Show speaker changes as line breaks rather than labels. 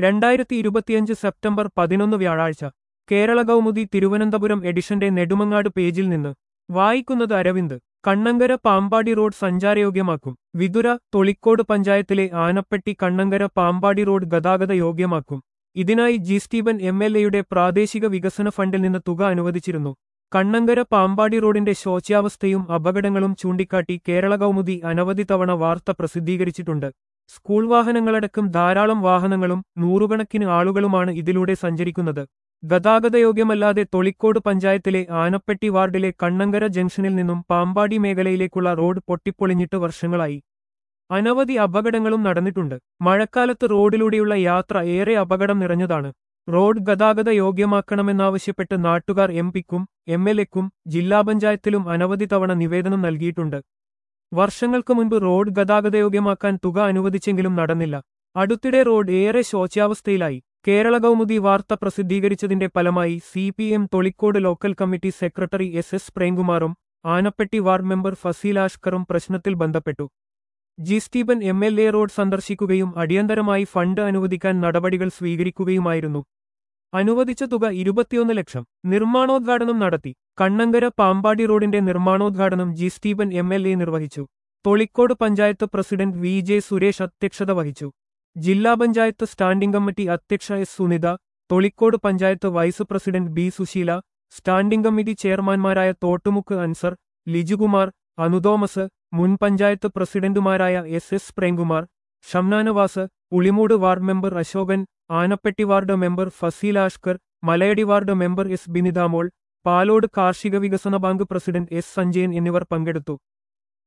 രണ്ടായിരത്തി ഇരുപത്തിയഞ്ച് സെപ്റ്റംബർ പതിനൊന്ന് വ്യാഴാഴ്ച കേരള കൗമുദി തിരുവനന്തപുരം എഡിഷന്റെ നെടുമങ്ങാട് പേജിൽ നിന്ന് വായിക്കുന്നത് അരവിന്ദ് കണ്ണങ്കര പാമ്പാടി റോഡ് സഞ്ചാരയോഗ്യമാക്കും വിതുര തൊളിക്കോട് പഞ്ചായത്തിലെ ആനപ്പെട്ടി കണ്ണങ്കര പാമ്പാടി റോഡ് ഗതാഗത യോഗ്യമാക്കും ഇതിനായി ജി സ്റ്റീവൻ എം എൽ എയുടെ പ്രാദേശിക വികസന ഫണ്ടിൽ നിന്ന് തുക അനുവദിച്ചിരുന്നു കണ്ണങ്കര പാമ്പാടി റോഡിന്റെ ശോച്യാവസ്ഥയും അപകടങ്ങളും ചൂണ്ടിക്കാട്ടി കേരള കൗമുദി അനവധി തവണ വാർത്ത പ്രസിദ്ധീകരിച്ചിട്ടുണ്ട് സ്കൂൾ വാഹനങ്ങളടക്കം ധാരാളം വാഹനങ്ങളും നൂറുകണക്കിന് ആളുകളുമാണ് ഇതിലൂടെ സഞ്ചരിക്കുന്നത് ഗതാഗതയോഗ്യമല്ലാതെ തൊളിക്കോട് പഞ്ചായത്തിലെ ആനപ്പെട്ടി വാർഡിലെ കണ്ണങ്കര ജംഗ്ഷനിൽ നിന്നും പാമ്പാടി മേഖലയിലേക്കുള്ള റോഡ് പൊട്ടിപ്പൊളിഞ്ഞിട്ട് വർഷങ്ങളായി അനവധി അപകടങ്ങളും നടന്നിട്ടുണ്ട് മഴക്കാലത്ത് റോഡിലൂടെയുള്ള യാത്ര ഏറെ അപകടം നിറഞ്ഞതാണ് റോഡ് ഗതാഗത യോഗ്യമാക്കണമെന്നാവശ്യപ്പെട്ട് നാട്ടുകാർ എം പിക്കും എം എൽ എക്കും ജില്ലാ പഞ്ചായത്തിലും അനവധി തവണ നിവേദനം നൽകിയിട്ടുണ്ട് വർഷങ്ങൾക്ക് മുൻപ് റോഡ് ഗതാഗതയോഗ്യമാക്കാൻ തുക അനുവദിച്ചെങ്കിലും നടന്നില്ല അടുത്തിടെ റോഡ് ഏറെ ശോച്യാവസ്ഥയിലായി കേരള കൗമുദി വാർത്ത പ്രസിദ്ധീകരിച്ചതിന്റെ ഫലമായി C P M Tholicode local committee secretary S S പ്രേംകുമാറും ആനപ്പെട്ടി വാർഡ് മെമ്പർ ഫസീൽ ആഷ്കറും പ്രശ്നത്തിൽ ബന്ധപ്പെട്ടു G Stephen M L A road സന്ദർശിക്കുകയും അടിയന്തരമായി ഫണ്ട് അനുവദിക്കാൻ നടപടികൾ സ്വീകരിക്കുകയുമായിരുന്നു അനുവദിച്ച തുക ഇരുപത്തിയൊന്ന് ലക്ഷം നിർമ്മാണോദ്ഘാടനം നടത്തി കണ്ണങ്കര പാമ്പാടി റോഡിന്റെ നിർമ്മാണോദ്ഘാടനം G Stephen M L A നിർവഹിച്ചു Tholicode panchayat president V J Suresh അധ്യക്ഷത വഹിച്ചു ജില്ലാ പഞ്ചായത്ത് സ്റ്റാൻഡിംഗ് കമ്മിറ്റി അധ്യക്ഷ S Sunitha Tholicode panchayat vice president B Susheela standing committee ചെയർമാൻമാരായ തോട്ടുമുക്ക് അൻസർ ലിജുകുമാർ അനുതോമസ് മുൻ പഞ്ചായത്ത് പ്രസിഡന്റുമാരായ S S Premkumar Shamnanavas Ulimoodu ward member Ashokan Anappetty ward member Faseel Ashkar Malayadi ward member S Binithamol Palode കാർഷിക വികസന ബാങ്ക് പ്രസിഡന്റ് എസ് സഞ്ജയൻ എന്നിവർ പങ്കെടുത്തു